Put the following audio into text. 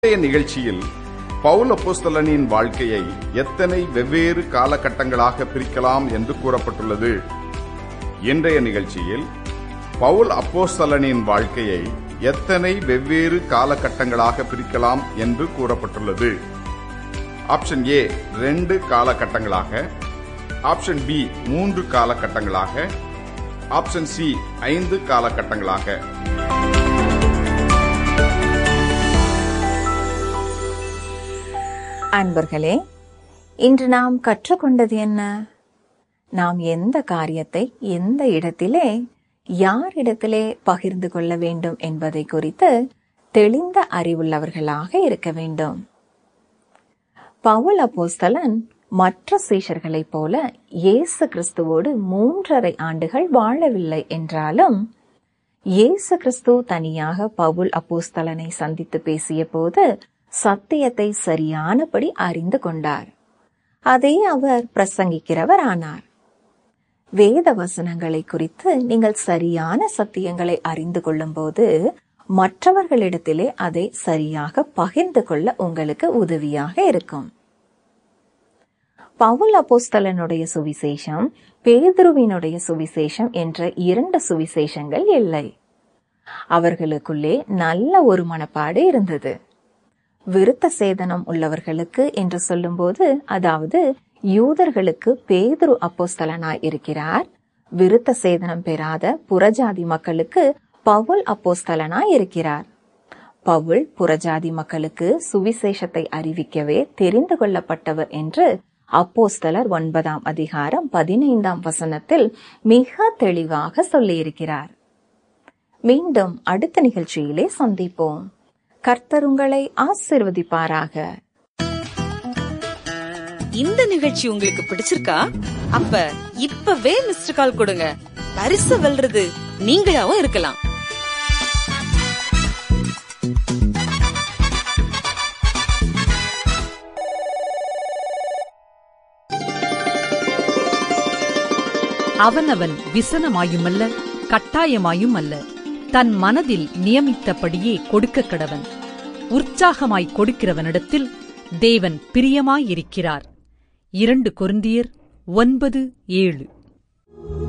இன்றைய நிகழ்ச்சியில் பவுல் அப்போஸ்தலனின் வாழ்க்கையை எத்தனை வெவ்வேறு காலகட்டங்களாக பிரிக்கலாம் என்று கூறப்பட்டுள்ளது இன்றைய நிகழ்ச்சியில் பவுல் அப்போஸ்தலனின் வாழ்க்கையை எத்தனை வெவ்வேறு காலகட்டங்களாக பிரிக்கலாம் என்று கூறப்பட்டுள்ளது ஆப்ஷன் ஏ ரெண்டு காலகட்டங்களாக ஆப்ஷன் பி மூன்று காலகட்டங்களாக ஆப்ஷன் சி ஐந்து காலகட்டங்களாக அன்பர்களே இன்று நாம் கற்றுக்கொண்டது என்ன நாம் எந்த காரியத்தை எந்த இடத்திலே யாரிடத்திலே பகிர்ந்து கொள்ள வேண்டும் என்பதை குறித்து தெளிந்த அறிவுள்ளவர்களாக இருக்க வேண்டும் பவுல் அப்போஸ்தலன் மற்ற சீஷர்களைப் போல இயேசு கிறிஸ்துவோடு மூன்றரை ஆண்டுகள் வாழவில்லை என்றாலும் இயேசு கிறிஸ்து தனியாக பவுல் அப்போஸ்தலனை சந்தித்து பேசிய போது சத்தியத்தை சரியானபடி அறிந்து கொண்டார் அதை அவர் பிரசங்கிக்கிறவர் ஆனார் வேத வசனங்களை குறித்து நீங்கள் சரியான சத்தியங்களை அறிந்து கொள்ளும்போது மற்றவர்களிடத்திலே அதை சரியாக பகிர்ந்து கொள்ள உங்களுக்கு உதவியாக இருக்கும் பவுல் அப்போஸ்தலனுடைய சுவிசேஷம் பேதுருவினுடைய சுவிசேஷம் என்ற இரண்டு சுவிசேஷங்கள் இல்லை அவர்களுக்குள்ளே நல்ல ஒரு மனப்பாடு இருந்தது விருத்த சேதனம் உள்ளவர்களுக்கு என்று சொல்லும்போது அதாவது யூதர்களுக்கு பேதுரு அப்போஸ்தலனாய் இருக்கிறார் விருத்த சேதனம் பெறாத புறஜாதி மக்களுக்கு பவுல் அப்போஸ்தலனாய் இருக்கிறார் பவுல் புறஜாதி மக்களுக்கு சுவிசேஷத்தை அறிவிக்கவே தெரிந்து கொள்ளப்பட்டவர் என்று அப்போஸ்தலர் ஒன்பதாம் அதிகாரம் பதினைந்தாம் வசனத்தில் மிக தெளிவாக சொல்லியிருக்கிறார் மீண்டும் அடுத்த நிகழ்ச்சியிலே சந்திப்போம் கர்த்தர் உங்களை ஆசிர்வதிப்பாராக இந்த நிகழ்ச்சி உங்களுக்கு பிடிச்சிருக்கா அப்ப இப்பவே மிஸ்டர் கால் கொடுங்க பரிசு வெல்றது நீங்களாவும் இருக்கலாம் அவனவன் விசனமாயுமல்ல கட்டாயமாயும் அல்ல தன் மனதில் நியமித்தபடியே கொடுக்க கடவன் உற்சாகமாய் கொடுக்கிறவனிடத்தில் தேவன் பிரியமாயிருக்கிறார் இரண்டு கொருந்தியர் ஒன்பது ஏழு